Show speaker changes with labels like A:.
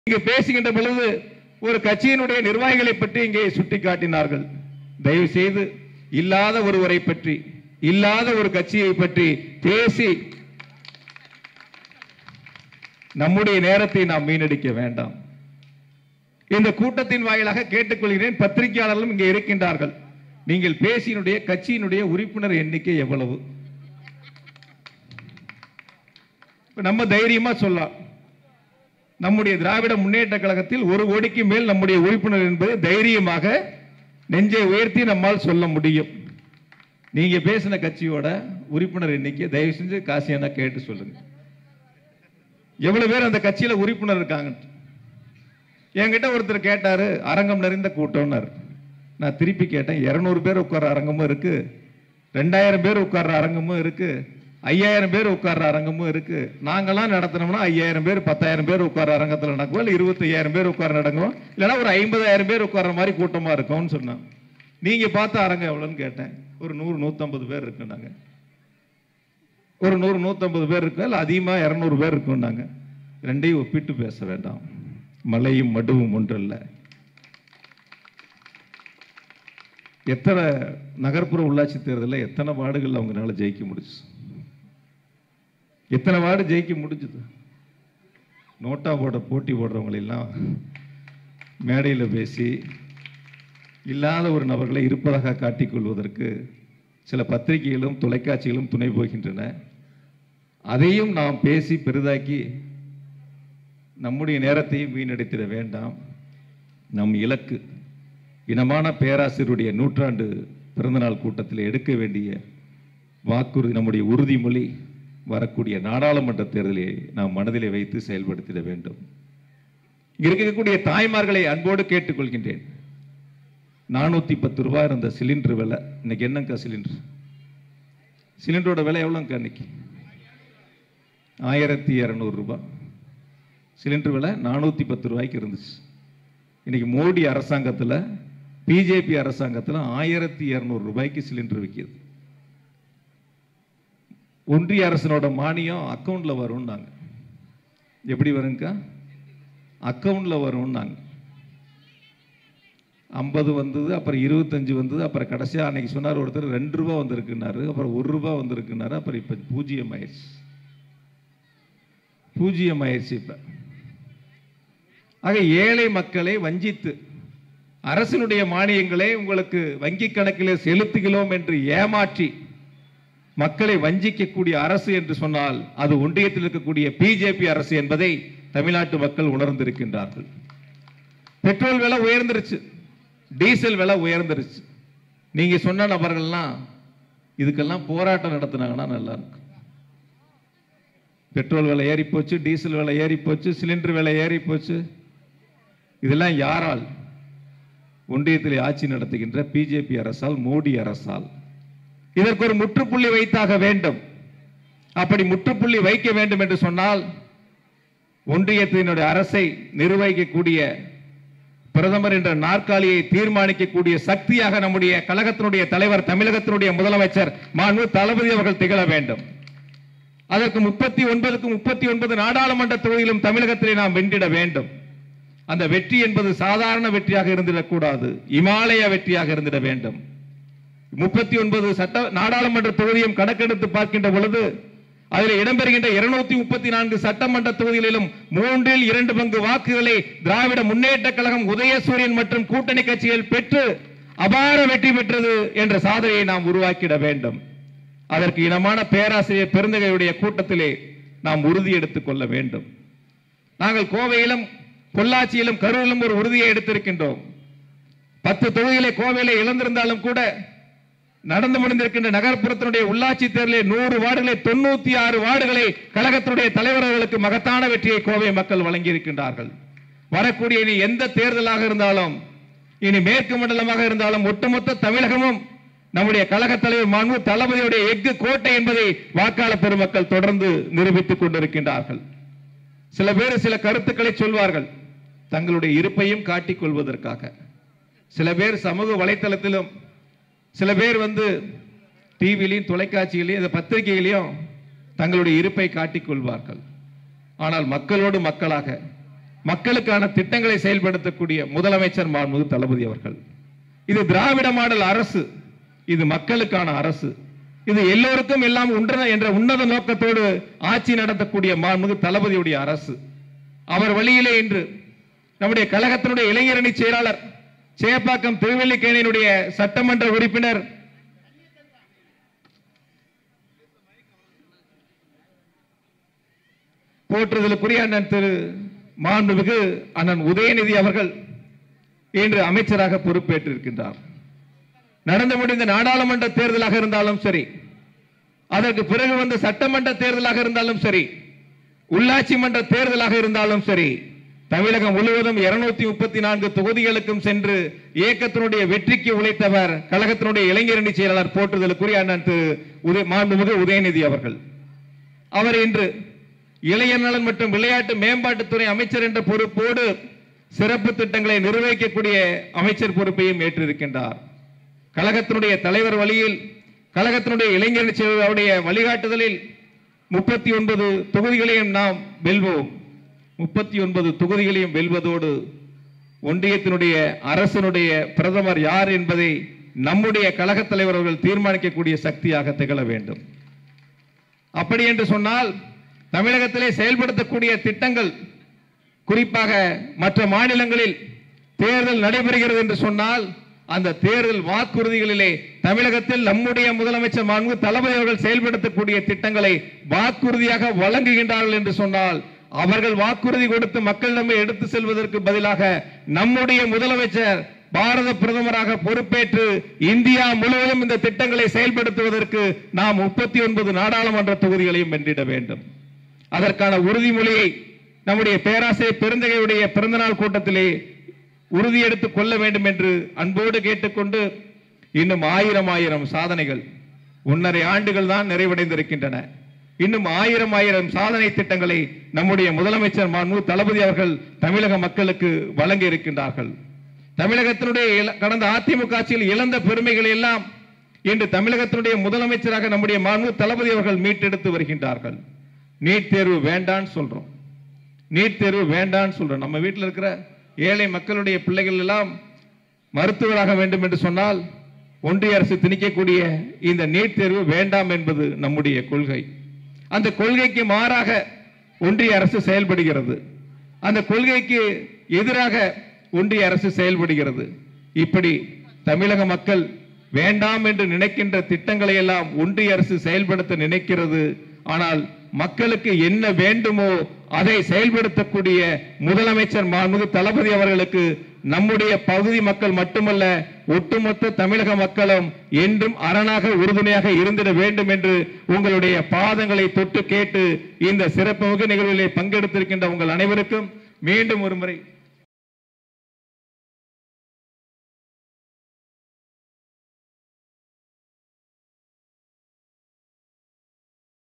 A: இங்கு பேசுகின்ற பொழுது ஒரு கட்சியினுடைய நிர்வாகிகளை பற்றி இங்கே சுட்டிக்காட்டினார்கள் தயவு செய்து இல்லாத ஒருவரை பற்றி இல்லாத ஒரு கட்சியை பற்றி பேசி நம்முடைய நேரத்தை நாம் வீணடிக்க வேண்டாம் இந்த கூட்டத்தின் வாயிலாக கேட்டுக்கொள்கிறேன் பத்திரிகையாளர்களும் இங்கே இருக்கின்றார்கள் நீங்கள் பேசியினுடைய கட்சியினுடைய உறுப்பினர் எண்ணிக்கை எவ்வளவு இப்ப நம்ம தைரியமா சொல்லலாம் நம்முடைய திராவிட முன்னேற்ற கழகத்தில் ஒரு கோடிக்கு மேல் நம்முடைய உறுப்பினர் என்பதை தைரியமாக நெஞ்சை உயர்த்தி நம்மால் சொல்ல முடியும் நீங்க பேசின கட்சியோட உறுப்பினர் எண்ணிக்கை தயவு செஞ்சு காசியானா கேட்டு சொல்லுங்க எவ்வளவு பேர் அந்த கட்சியில உறுப்பினர் இருக்காங்க என்கிட்ட ஒருத்தர் கேட்டாரு அரங்கம் நிறைந்த கூட்டம்னாரு நான் திருப்பி கேட்டேன் இருநூறு பேர் உட்கார்ற அரங்கமும் இருக்கு ரெண்டாயிரம் பேர் உட்கார்ற அரங்கமும் இருக்கு ஐயாயிரம் பேர் உட்கார்ற அரங்கமும் இருக்கு நாங்கெல்லாம் நடத்தினோம்னா ஐயாயிரம் பேர் பத்தாயிரம் பேர் உட்கார்ற அரங்கத்தில் நடக்கும் இல்லை இருபத்தி ஐயாயிரம் பேர் உட்கார நடக்கும் இல்லைன்னா ஒரு ஐம்பதாயிரம் பேர் உட்கார்ற மாதிரி கூட்டமா இருக்கும்னு சொன்னான் நீங்க பார்த்த அரங்கம் எவ்வளோன்னு கேட்டேன் ஒரு நூறு நூத்தம்பது பேர் இருக்குன்னாங்க ஒரு நூறு நூத்தம்பது பேர் இருக்கு இல்லை அதிகமாக இரநூறு பேர் இருக்குன்னாங்க ரெண்டையும் ஒப்பிட்டு பேச வேண்டாம் மலையும் மடுவும் ஒன்றல்ல எத்தனை நகர்ப்புற உள்ளாட்சி தேர்தலில் எத்தனை வார்டுகள் அவங்களால ஜெயிக்க முடிச்சு எத்தனை வார்டு ஜெயிக்க முடிஞ்சது நோட்டா போட போட்டி போடுறவங்களெல்லாம் மேடையில் பேசி இல்லாத ஒரு நபர்களை இருப்பதாக காட்டிக்கொள்வதற்கு சில பத்திரிகைகளும் தொலைக்காட்சிகளும் துணை போகின்றன அதையும் நாம் பேசி பெரிதாக்கி நம்முடைய நேரத்தையும் வீணடித்திட வேண்டாம் நம் இலக்கு இனமான பேராசிரியருடைய நூற்றாண்டு பிறந்தநாள் கூட்டத்தில் எடுக்க வேண்டிய வாக்குறுதி நம்முடைய உறுதிமொழி வரக்கூடிய நாடாளுமன்ற தேர்தலை நாம் மனதிலே வைத்து செயல்படுத்திட வேண்டும் இங்க இருக்கக்கூடிய தாய்மார்களை அன்போடு கேட்டுக்கொள்கின்றேன் நானூத்தி பத்து ரூபாய் இருந்த சிலிண்டர் விலை இன்னைக்கு என்னங்கக்கா சிலிண்டர் சிலிண்டரோட விலை எவ்வளோங்கக்கா இன்னைக்கு ஆயிரத்தி இரநூறு ரூபாய் சிலிண்டர் விலை நானூற்றி பத்து ரூபாய்க்கு இருந்துச்சு இன்னைக்கு மோடி அரசாங்கத்தில் பிஜேபி அரசாங்கத்தில் ஆயிரத்தி இரநூறு ரூபாய்க்கு சிலிண்டர் விற்கிது ஒன்றிய அரசனோட மானியம் அக்கௌண்ட்ல வரும்னாங்க எப்படி வருங்கக்கா அக்கௌண்ட்ல வரும்னாங்க ஐம்பது வந்தது அப்புறம் இருபத்தஞ்சு வந்தது அப்புறம் கடைசியாக அன்னைக்கு சொன்னார் ஒருத்தர் ரெண்டு ரூபா வந்திருக்குனாரு அப்புறம் ஒரு ரூபா வந்திருக்குனாரு அப்புறம் இப்போ பூஜ்ஜியம் ஆயிடுச்சு பூஜ்ஜியம் ஆயிடுச்சு இப்போ ஆக ஏழை மக்களை வஞ்சித்து அரசினுடைய மானியங்களை உங்களுக்கு வங்கி கணக்கிலே செலுத்துகிறோம் என்று ஏமாற்றி மக்களை வஞ்சிக்கக்கூடிய அரசு என்று சொன்னால் அது ஒன்றியத்தில் இருக்கக்கூடிய பிஜேபி அரசு என்பதை தமிழ்நாட்டு மக்கள் உணர்ந்திருக்கின்றார்கள் பெட்ரோல் விலை உயர்ந்துருச்சு டீசல் விலை உயர்ந்துருச்சு நீங்க சொன்ன நபர்கள்லாம் இதுக்கெல்லாம் போராட்டம் நடத்துனாங்கன்னா நல்லா இருக்கும் பெட்ரோல் விலை ஏறி போச்சு டீசல் விலை ஏறி போச்சு சிலிண்டர் விலை ஏறி போச்சு இதெல்லாம் யாரால் ஒன்றியத்தில் ஆட்சி நடத்துகின்ற பிஜேபி அரசால் மோடி அரசால் இதற்கு ஒரு முற்றுப்புள்ளி வைத்தாக வேண்டும் அப்படி முற்றுப்புள்ளி வைக்க வேண்டும் என்று சொன்னால் ஒன்றியத்தினுடைய அரசை நிர்வகிக்கக்கூடிய பிரதமர் என்ற நாற்காலியை தீர்மானிக்கக்கூடிய சக்தியாக நம்முடைய கழகத்தினுடைய தலைவர் தமிழகத்தினுடைய முதலமைச்சர் மாண்பு தளபதி அவர்கள் திகழ வேண்டும் அதற்கு முப்பத்தி ஒன்பதுக்கு முப்பத்தி ஒன்பது நாடாளுமன்ற தொகுதியிலும் தமிழகத்திலே நாம் வென்றிட வேண்டும் அந்த வெற்றி என்பது சாதாரண வெற்றியாக இருந்திடக்கூடாது இமாலய வெற்றியாக இருந்திட வேண்டும் முப்பத்தி ஒன்பது சட்ட நாடாளுமன்ற தொகுதியும் கணக்கெடுத்து பார்க்கின்ற பொழுது அதில் இடம்பெறுகின்ற இருநூத்தி முப்பத்தி நான்கு சட்டமன்ற தொகுதிகளிலும் மூன்றில் இரண்டு பங்கு வாக்குகளை திராவிட முன்னேற்ற கழகம் உதயசூரியன் மற்றும் கூட்டணி கட்சிகள் பெற்று அபார வெற்றி பெற்றது என்ற சாதனையை நாம் உருவாக்கிட வேண்டும் அதற்கு இனமான பேராசிரியர் பெருந்தகையுடைய கூட்டத்திலே நாம் உறுதி எடுத்துக் கொள்ள வேண்டும் நாங்கள் கோவையிலும் பொள்ளாச்சியிலும் கரூரிலும் ஒரு உறுதியை எடுத்திருக்கின்றோம் பத்து தொகுதிகளை கோவையிலே இழந்திருந்தாலும் கூட நடந்து முடிந்திருக்கின்ற நகர்ப்புறத்தினுடைய உள்ளாட்சி தேர்தலில் நூறு வார்டுகளை தொண்ணூத்தி ஆறு வார்டுகளை கழகத்தினுடைய தலைவர்களுக்கு மகத்தான வெற்றியை கோவை மக்கள் வழங்கி இருக்கின்றார்கள் வரக்கூடிய இனி எந்த தேர்தலாக இருந்தாலும் இனி மேற்கு மண்டலமாக இருந்தாலும் ஒட்டுமொத்த தமிழகமும் நம்முடைய கழக தலைவர் மாண்பு தளபதியுடைய எஃகு கோட்டை என்பதை வாக்காளர் பெருமக்கள் தொடர்ந்து நிரூபித்துக் கொண்டிருக்கின்றார்கள் சில பேர் சில கருத்துக்களை சொல்வார்கள் தங்களுடைய இருப்பையும் காட்டிக் கொள்வதற்காக சில பேர் சமூக வலைத்தளத்திலும் சில பேர் வந்து டிவிலையும் தொலைக்காட்சியிலையும் இந்த பத்திரிகைகளையும் தங்களுடைய இருப்பை காட்டிக் கொள்வார்கள் ஆனால் மக்களோடு மக்களாக மக்களுக்கான திட்டங்களை செயல்படுத்தக்கூடிய முதலமைச்சர் மாண்புமிகு தளபதி அவர்கள் இது திராவிட மாடல் அரசு இது மக்களுக்கான அரசு இது எல்லோருக்கும் எல்லாம் உண்டன என்ற உன்னத நோக்கத்தோடு ஆட்சி நடத்தக்கூடிய மாண்புமிகு தளபதியுடைய அரசு அவர் வழியிலே இன்று நம்முடைய கழகத்தினுடைய இளைஞரணி செயலாளர் சேப்பாக்கம் திருவல்லிக்கேணியினுடைய சட்டமன்ற உறுப்பினர் போற்றுதலுக்குரிய அண்ணன் திரு மாண்புமிகு அண்ணன் உதயநிதி அவர்கள் இன்று அமைச்சராக பொறுப்பேற்றிருக்கின்றார் நடந்து முடிந்த நாடாளுமன்ற தேர்தலாக இருந்தாலும் சரி அதற்கு பிறகு வந்த சட்டமன்ற தேர்தலாக இருந்தாலும் சரி உள்ளாட்சி மன்ற தேர்தலாக இருந்தாலும் சரி தமிழகம் முழுவதும் இருநூத்தி முப்பத்தி நான்கு தொகுதிகளுக்கும் சென்று இயக்கத்தினுடைய வெற்றிக்கு உழைத்தவர் கழகத்தினுடைய இளைஞரணி செயலாளர் போற்றுதலுக்குரிய அண்ணன் திரு உதய மாண்புமிகு உதயநிதி அவர்கள் அவர் இன்று இளைஞர் நலன் மற்றும் விளையாட்டு மேம்பாட்டுத்துறை அமைச்சர் என்ற பொறுப்போடு சிறப்பு திட்டங்களை நிர்வகிக்கக்கூடிய அமைச்சர் பொறுப்பையும் ஏற்றிருக்கின்றார் கழகத்தினுடைய தலைவர் வழியில் கழகத்தினுடைய இளைஞர் செயலாளருடைய வழிகாட்டுதலில் முப்பத்தி ஒன்பது தொகுதிகளையும் நாம் வெல்வோம் முப்பத்தி ஒன்பது தொகுதிகளையும் வெல்வதோடு ஒன்றியத்தினுடைய அரசனுடைய பிரதமர் யார் என்பதை நம்முடைய கழகத் தலைவர் அவர்கள் தீர்மானிக்கக்கூடிய சக்தியாக திகழ வேண்டும் அப்படி என்று சொன்னால் தமிழகத்திலே செயல்படுத்தக்கூடிய திட்டங்கள் குறிப்பாக மற்ற மாநிலங்களில் தேர்தல் நடைபெறுகிறது என்று சொன்னால் அந்த தேர்தல் வாக்குறுதிகளிலே தமிழகத்தில் நம்முடைய முதலமைச்சர் மாண்பு தளபதி அவர்கள் செயல்படுத்தக்கூடிய திட்டங்களை வாக்குறுதியாக வழங்குகின்றார்கள் என்று சொன்னால் அவர்கள் வாக்குறுதி கொடுத்து மக்களிடமே எடுத்து செல்வதற்கு பதிலாக நம்முடைய முதலமைச்சர் பாரத பிரதமராக பொறுப்பேற்று இந்தியா முழுவதும் இந்த திட்டங்களை செயல்படுத்துவதற்கு நாம் முப்பத்தி ஒன்பது நாடாளுமன்ற தொகுதிகளையும் வென்றிட வேண்டும் அதற்கான உறுதிமொழியை நம்முடைய பேராசிரியர் பெருந்தகையுடைய பிறந்தநாள் கூட்டத்திலே உறுதியெடுத்துக் கொள்ள வேண்டும் என்று அன்போடு கேட்டுக்கொண்டு இன்னும் ஆயிரம் ஆயிரம் சாதனைகள் ஒன்றரை ஆண்டுகள் தான் நிறைவடைந்திருக்கின்றன இன்னும் ஆயிரம் ஆயிரம் சாதனை திட்டங்களை நம்முடைய முதலமைச்சர் மாண்பு தளபதி அவர்கள் தமிழக மக்களுக்கு வழங்கி இருக்கின்றார்கள் தமிழகத்தினுடைய இல- கடந்த அதிமுக ஆட்சியில் இழந்த பெருமைகளை எல்லாம் இன்று தமிழகத்தினுடைய முதலமைச்சராக நம்முடைய மாண்பு தளபதி அவர்கள் மீட்டெடுத்து வருகின்றார்கள் நீட் தேர்வு வேண்டான்னு சொல்றோம் நீட் தேர்வு வேண்டான்னு சொல்றோம் நம்ம வீட்டில் இருக்கிற ஏழை மக்களுடைய பிள்ளைகள் எல்லாம் மருத்துவராக வேண்டும் என்று சொன்னால் ஒன்றிய அரசு திணிக்கக்கூடிய இந்த நீட் தேர்வு வேண்டாம் என்பது நம்முடைய கொள்கை அந்த கொள்கைக்கு மாறாக ஒன்றிய அரசு செயல்படுகிறது அந்த கொள்கைக்கு எதிராக ஒன்றிய அரசு செயல்படுகிறது இப்படி தமிழக மக்கள் வேண்டாம் என்று நினைக்கின்ற திட்டங்களை எல்லாம் ஒன்றிய அரசு செயல்படுத்த நினைக்கிறது ஆனால் மக்களுக்கு என்ன வேண்டுமோ அதை செயல்படுத்தக்கூடிய முதலமைச்சர் மாண்புமிகு தளபதி அவர்களுக்கு நம்முடைய பகுதி மக்கள் மட்டுமல்ல ஒட்டுமொத்த தமிழக மக்களும் என்றும் அரணாக உறுதுணையாக இருந்திட வேண்டும் என்று உங்களுடைய பாதங்களை தொட்டு கேட்டு இந்த சிறப்புமிகு நிகழ்விலே பங்கெடுத்திருக்கின்ற உங்கள் அனைவருக்கும் மீண்டும் ஒரு முறை